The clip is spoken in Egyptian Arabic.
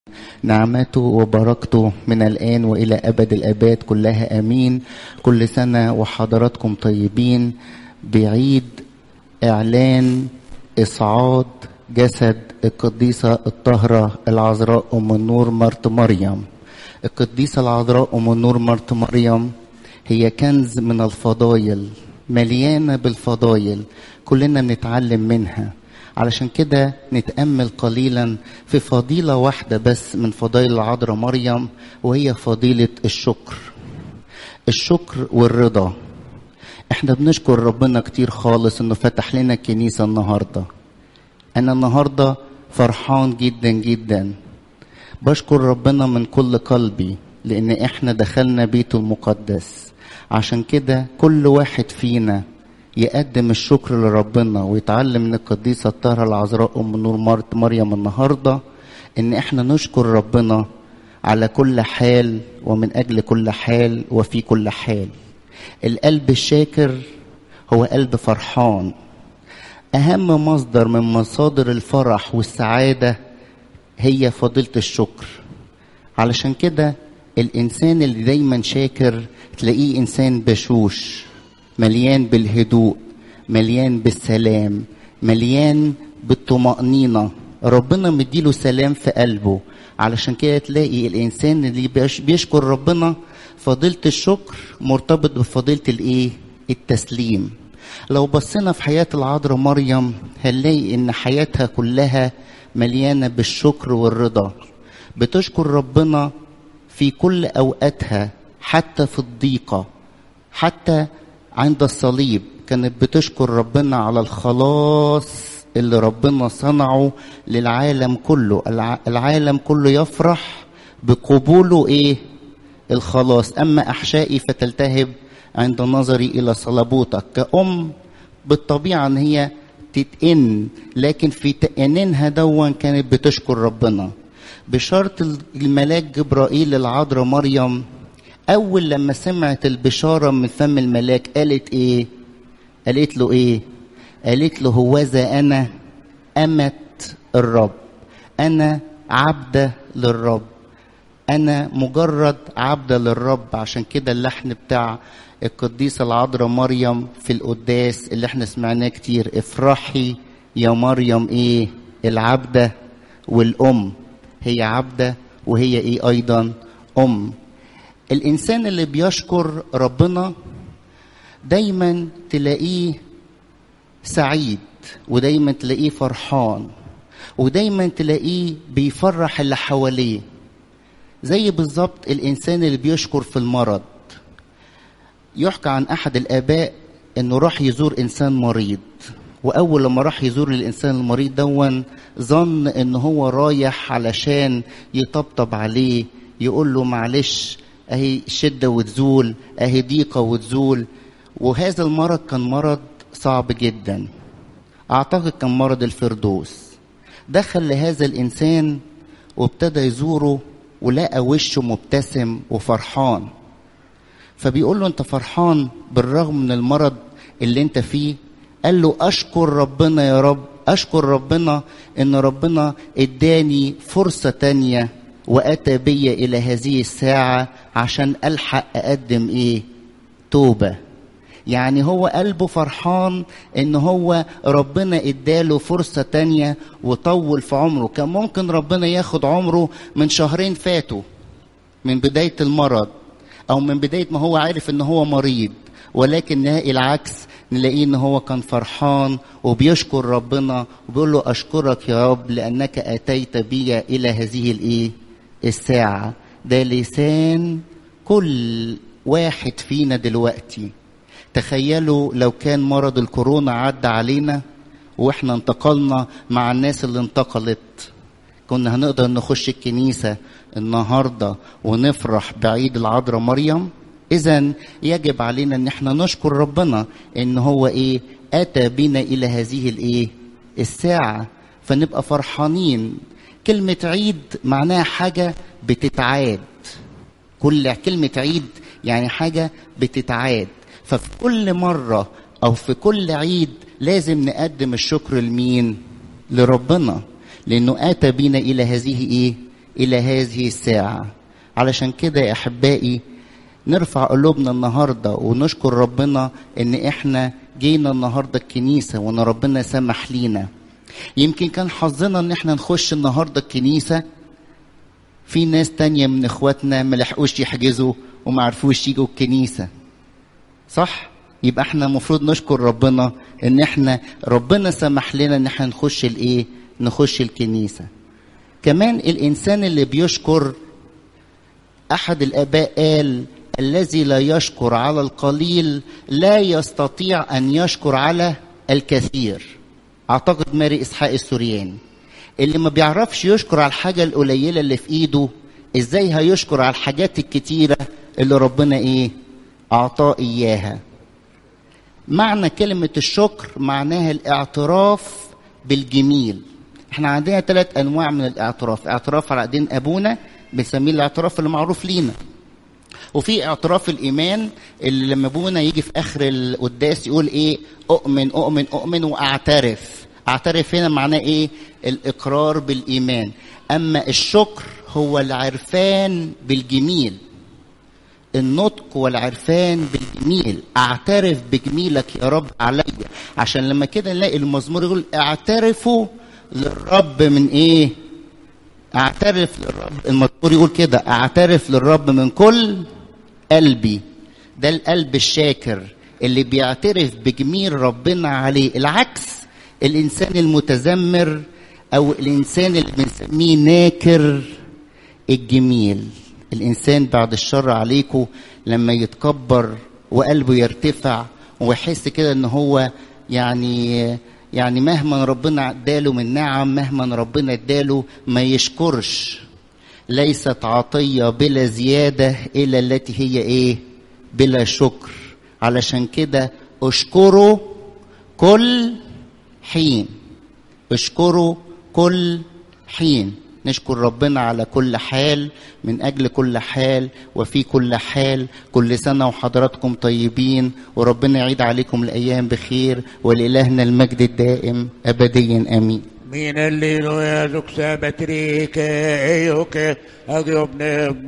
نعمته وبركته من الآن وإلى أبد الآباد كلها آمين كل سنة وحضراتكم طيبين بعيد إعلان إصعاد جسد القديسة الطاهرة العذراء أم النور مرت مريم القديسة العذراء أم النور مرت مريم هي كنز من الفضايل مليانة بالفضايل كلنا بنتعلم منها علشان كده نتأمل قليلا في فضيلة واحدة بس من فضائل العذراء مريم وهي فضيلة الشكر الشكر والرضا احنا بنشكر ربنا كتير خالص انه فتح لنا الكنيسة النهاردة انا النهاردة فرحان جدا جدا بشكر ربنا من كل قلبي لان احنا دخلنا بيته المقدس عشان كده كل واحد فينا يقدم الشكر لربنا ويتعلم من القديسة الطاهرة العذراء أم نور مرت مريم النهاردة إن إحنا نشكر ربنا على كل حال ومن أجل كل حال وفي كل حال القلب الشاكر هو قلب فرحان أهم مصدر من مصادر الفرح والسعادة هي فضيلة الشكر علشان كده الإنسان اللي دايما شاكر تلاقيه إنسان بشوش مليان بالهدوء مليان بالسلام مليان بالطمأنينة ربنا مديله سلام في قلبه علشان كده تلاقي الإنسان اللي بيشكر ربنا فضيلة الشكر مرتبط بفضيلة الإيه؟ التسليم لو بصينا في حياة العذراء مريم هنلاقي إن حياتها كلها مليانة بالشكر والرضا بتشكر ربنا في كل أوقاتها حتى في الضيقة حتى عند الصليب كانت بتشكر ربنا على الخلاص اللي ربنا صنعه للعالم كله العالم كله يفرح بقبوله ايه الخلاص اما احشائي فتلتهب عند نظري الى صلبوتك كأم بالطبيعة ان هي تتئن لكن في تأنينها دون كانت بتشكر ربنا بشرط الملاك جبرائيل العذراء مريم أول لما سمعت البشارة من فم الملاك قالت إيه؟ قالت له إيه؟ قالت له هوذا أنا أمت الرب أنا عبدة للرب أنا مجرد عبدة للرب عشان كده اللحن بتاع القديسة العذراء مريم في القداس اللي احنا سمعناه كتير افرحي يا مريم ايه العبدة والأم هي عبدة وهي ايه أيضا أم الانسان اللي بيشكر ربنا دايما تلاقيه سعيد ودايما تلاقيه فرحان ودايما تلاقيه بيفرح اللي حواليه زي بالظبط الانسان اللي بيشكر في المرض يحكى عن احد الاباء انه راح يزور انسان مريض واول لما راح يزور الانسان المريض دون ظن ان هو رايح علشان يطبطب عليه يقول له معلش اهي شدة وتزول اهي ضيقة وتزول وهذا المرض كان مرض صعب جدا اعتقد كان مرض الفردوس دخل لهذا الانسان وابتدى يزوره ولقى وشه مبتسم وفرحان فبيقول له انت فرحان بالرغم من المرض اللي انت فيه قال له اشكر ربنا يا رب اشكر ربنا ان ربنا اداني فرصة تانية واتى بي الى هذه الساعه عشان الحق اقدم ايه توبه يعني هو قلبه فرحان ان هو ربنا اداله فرصة تانية وطول في عمره كان ممكن ربنا ياخد عمره من شهرين فاتوا من بداية المرض او من بداية ما هو عارف ان هو مريض ولكن نهائي العكس نلاقيه ان هو كان فرحان وبيشكر ربنا وبيقول له اشكرك يا رب لانك اتيت بي الى هذه الايه الساعة ده لسان كل واحد فينا دلوقتي تخيلوا لو كان مرض الكورونا عدى علينا واحنا انتقلنا مع الناس اللي انتقلت كنا هنقدر نخش الكنيسة النهاردة ونفرح بعيد العذراء مريم اذا يجب علينا ان احنا نشكر ربنا ان هو ايه اتى بنا الى هذه الايه الساعة فنبقى فرحانين كلمة عيد معناها حاجة بتتعاد كل كلمة عيد يعني حاجة بتتعاد ففي كل مرة أو في كل عيد لازم نقدم الشكر لمين؟ لربنا لأنه آتى بنا إلى هذه إيه؟ إلى هذه الساعة علشان كده يا أحبائي نرفع قلوبنا النهاردة ونشكر ربنا إن إحنا جينا النهاردة الكنيسة وإن ربنا سمح لينا يمكن كان حظنا إن إحنا نخش النهاردة الكنيسة في ناس تانية من إخواتنا ملحقوش يحجزوا وما عرفوش يجوا الكنيسة صح؟ يبقى احنا المفروض نشكر ربنا ان احنا ربنا سمح لنا ان احنا نخش الايه نخش الكنيسه كمان الانسان اللي بيشكر احد الاباء قال الذي لا يشكر على القليل لا يستطيع ان يشكر على الكثير اعتقد ماري اسحاق السورياني اللي ما بيعرفش يشكر على الحاجه القليله اللي في ايده ازاي هيشكر على الحاجات الكتيره اللي ربنا ايه اعطاه اياها معنى كلمة الشكر معناها الاعتراف بالجميل احنا عندنا ثلاث انواع من الاعتراف اعتراف على دين ابونا بنسميه الاعتراف اللي معروف لينا وفي اعتراف الايمان اللي لما ابونا يجي في اخر القداس يقول ايه اؤمن اؤمن اؤمن واعترف اعترف هنا معناه ايه الاقرار بالايمان اما الشكر هو العرفان بالجميل النطق والعرفان بالجميل اعترف بجميلك يا رب عليا عشان لما كده نلاقي المزمور يقول اعترفوا للرب من ايه اعترف للرب المزمور يقول كده اعترف للرب من كل قلبي ده القلب الشاكر اللي بيعترف بجميل ربنا عليه العكس الانسان المتذمر او الانسان اللي بنسميه ناكر الجميل الانسان بعد الشر عليكم لما يتكبر وقلبه يرتفع ويحس كده ان هو يعني يعني مهما ربنا اداله من نعم مهما ربنا اداله ما يشكرش ليست عطيه بلا زياده الا التي هي ايه بلا شكر علشان كده اشكره كل حين اشكره كل حين نشكر ربنا على كل حال من اجل كل حال وفي كل حال كل سنه وحضراتكم طيبين وربنا يعيد عليكم الايام بخير ولالهنا المجد الدائم ابديا امين من الليل يا زكسا بتريك ايوك اجيب